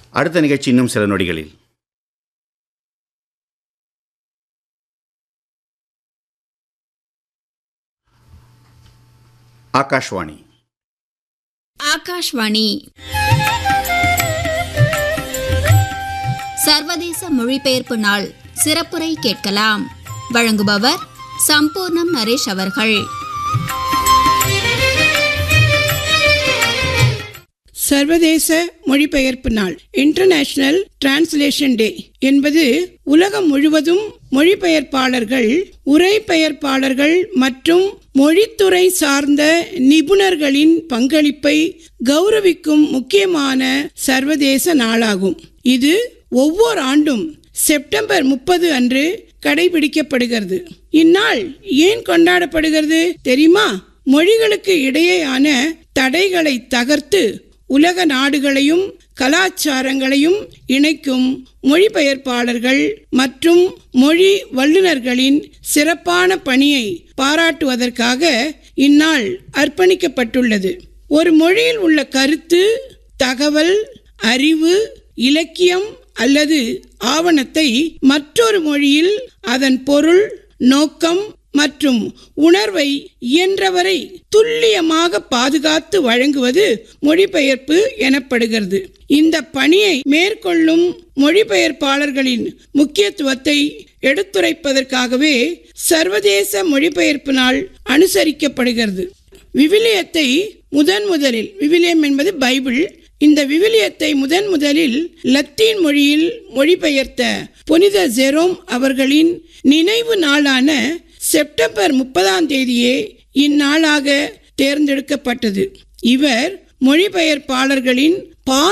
அடுத்த நிகழ்ச்சி இன்னும் சில நொடிகளில் ஆகாஷ்வாணி ஆகாஷ்வாணி சர்வதேச மொழிபெயர்ப்பு நாள் சிறப்புரை கேட்கலாம் வழங்குபவர் சம்பூர்ணம் நரேஷ் அவர்கள் சர்வதேச மொழிபெயர்ப்பு நாள் இன்டர்நேஷனல் டிரான்ஸ்லேஷன் டே என்பது உலகம் முழுவதும் மொழிபெயர்ப்பாளர்கள் உரைபெயர்ப்பாளர்கள் மற்றும் மொழித்துறை சார்ந்த நிபுணர்களின் பங்களிப்பை கௌரவிக்கும் முக்கியமான சர்வதேச நாளாகும் இது ஒவ்வொரு ஆண்டும் செப்டம்பர் முப்பது அன்று கடைபிடிக்கப்படுகிறது இந்நாள் ஏன் கொண்டாடப்படுகிறது தெரியுமா மொழிகளுக்கு இடையேயான தடைகளை தகர்த்து உலக நாடுகளையும் கலாச்சாரங்களையும் இணைக்கும் மொழிபெயர்ப்பாளர்கள் மற்றும் மொழி வல்லுநர்களின் சிறப்பான பணியை பாராட்டுவதற்காக இந்நாள் அர்ப்பணிக்கப்பட்டுள்ளது ஒரு மொழியில் உள்ள கருத்து தகவல் அறிவு இலக்கியம் அல்லது ஆவணத்தை மற்றொரு மொழியில் அதன் பொருள் நோக்கம் மற்றும் உணர்வை இயன்றவரை துல்லியமாக பாதுகாத்து வழங்குவது மொழிபெயர்ப்பு எனப்படுகிறது இந்த பணியை மேற்கொள்ளும் மொழிபெயர்ப்பாளர்களின் முக்கியத்துவத்தை எடுத்துரைப்பதற்காகவே சர்வதேச மொழிபெயர்ப்பு நாள் அனுசரிக்கப்படுகிறது விவிலியத்தை முதன் முதலில் விவிலியம் என்பது பைபிள் இந்த விவிலியத்தை முதன் முதலில் லத்தீன் மொழியில் மொழிபெயர்த்த புனித ஜெரோம் அவர்களின் நினைவு நாளான செப்டம்பர் முப்பதாம் தேதியே இந்நாளாக தேர்ந்தெடுக்கப்பட்டது இவர் மொழிபெயர்ப்பாளர்களின் பா